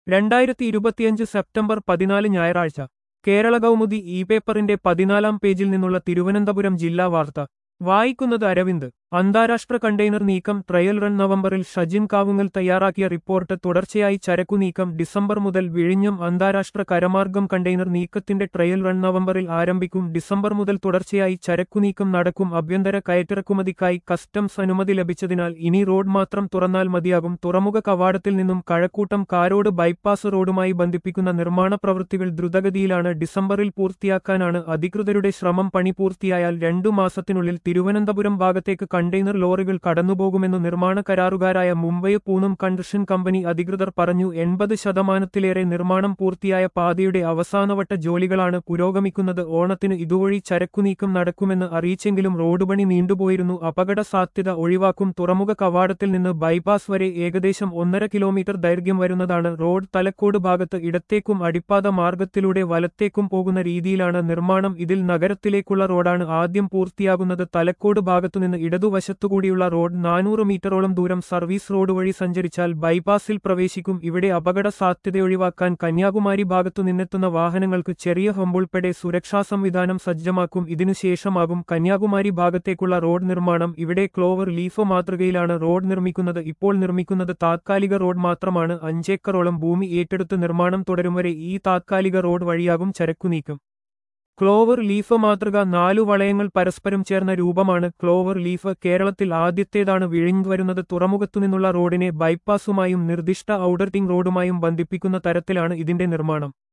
രണ്ടായിരത്തി ഇരുപത്തിയഞ്ച് സെപ്റ്റംബർ പതിനാല് ഞായറാഴ്ച കേരള കൗമുദി ഇ പേപ്പറിന്റെ പതിനാലാം പേജിൽ നിന്നുള്ള തിരുവനന്തപുരം ജില്ലാ വാർത്ത വായിക്കുന്നത് അരവിന്ദ് അന്താരാഷ്ട്ര കണ്ടെയ്നർ നീക്കം ട്രയൽ റൺ നവംബറിൽ ഷജിൻ കാവുങ്ങൽ തയ്യാറാക്കിയ റിപ്പോർട്ട് തുടർച്ചയായി ചരക്കു നീക്കം ഡിസംബർ മുതൽ വിഴിഞ്ഞം അന്താരാഷ്ട്ര കരമാർഗം കണ്ടെയ്നർ നീക്കത്തിന്റെ ട്രയൽ റൺ നവംബറിൽ ആരംഭിക്കും ഡിസംബർ മുതൽ തുടർച്ചയായി ചരക്കു നീക്കം നടക്കും ആഭ്യന്തര കയറ്റിറക്കുമതിക്കായി കസ്റ്റംസ് അനുമതി ലഭിച്ചതിനാൽ ഇനി റോഡ് മാത്രം തുറന്നാൽ മതിയാകും തുറമുഖ കവാടത്തിൽ നിന്നും കഴക്കൂട്ടം കാരോട് ബൈപ്പാസ് റോഡുമായി ബന്ധിപ്പിക്കുന്ന നിർമ്മാണ പ്രവൃത്തികൾ ദ്രുതഗതിയിലാണ് ഡിസംബറിൽ പൂർത്തിയാക്കാനാണ് അധികൃതരുടെ ശ്രമം പണി പൂർത്തിയായാൽ രണ്ടു മാസത്തിനുള്ളിൽ തിരുവനന്തപുരം ഭാഗത്തേക്ക് കണ്ടെയ്നർ ലോറികൾ കടന്നുപോകുമെന്ന് നിർമ്മാണ കരാറുകാരായ മുംബൈ പൂനം കൺസ്ട്രക്ഷൻ കമ്പനി അധികൃതർ പറഞ്ഞു എൺപത് ശതമാനത്തിലേറെ നിർമ്മാണം പൂർത്തിയായ പാതയുടെ അവസാനവട്ട ജോലികളാണ് പുരോഗമിക്കുന്നത് ഓണത്തിന് ഇതുവഴി ചരക്കുനീക്കം നടക്കുമെന്ന് അറിയിച്ചെങ്കിലും റോഡ് പണി നീണ്ടുപോയിരുന്നു അപകട സാധ്യത ഒഴിവാക്കും തുറമുഖ കവാടത്തിൽ നിന്ന് ബൈപ്പാസ് വരെ ഏകദേശം ഒന്നര കിലോമീറ്റർ ദൈർഘ്യം വരുന്നതാണ് റോഡ് തലക്കോട് ഭാഗത്ത് ഇടത്തേക്കും അടിപ്പാത മാർഗത്തിലൂടെ വലത്തേക്കും പോകുന്ന രീതിയിലാണ് നിർമ്മാണം ഇതിൽ നഗരത്തിലേക്കുള്ള റോഡാണ് ആദ്യം പൂർത്തിയാകുന്നത് തലക്കോട് ഭാഗത്തുനിന്ന് ഇടതുവശത്തുകൂടിയുള്ള റോഡ് നാനൂറ് മീറ്ററോളം ദൂരം സർവീസ് റോഡ് വഴി സഞ്ചരിച്ചാൽ ബൈപ്പാസിൽ പ്രവേശിക്കും ഇവിടെ അപകട സാധ്യതയൊഴിവാക്കാൻ കന്യാകുമാരി ഭാഗത്തു നിന്നെത്തുന്ന വാഹനങ്ങൾക്ക് ചെറിയ ഹമ്പുൾപ്പെടെ സുരക്ഷാ സംവിധാനം സജ്ജമാക്കും ഇതിനുശേഷമാകും കന്യാകുമാരി ഭാഗത്തേക്കുള്ള റോഡ് നിർമ്മാണം ഇവിടെ ക്ലോവർ ലീഫ് മാതൃകയിലാണ് റോഡ് നിർമ്മിക്കുന്നത് ഇപ്പോൾ നിർമ്മിക്കുന്നത് താത്കാലിക റോഡ് മാത്രമാണ് അഞ്ചേക്കറോളം ഭൂമി ഏറ്റെടുത്ത് നിർമ്മാണം തുടരും വരെ ഈ താത്കാലിക റോഡ് വഴിയാകും ചരക്കുനീക്കം ക്ലോവർ ലീഫ് മാതൃക നാലു വളയങ്ങൾ പരസ്പരം ചേർന്ന രൂപമാണ് ക്ലോവർ ലീഫ് കേരളത്തിൽ ആദ്യത്തേതാണ് വിഴിഞ്ഞു വരുന്നത് തുറമുഖത്തുനിന്നുള്ള റോഡിനെ ബൈപ്പാസുമായും നിർദ്ദിഷ്ട ഔട്ടർ റിംഗ് റോഡുമായും ബന്ധിപ്പിക്കുന്ന തരത്തിലാണ് ഇതിന്റെ നിർമ്മാണം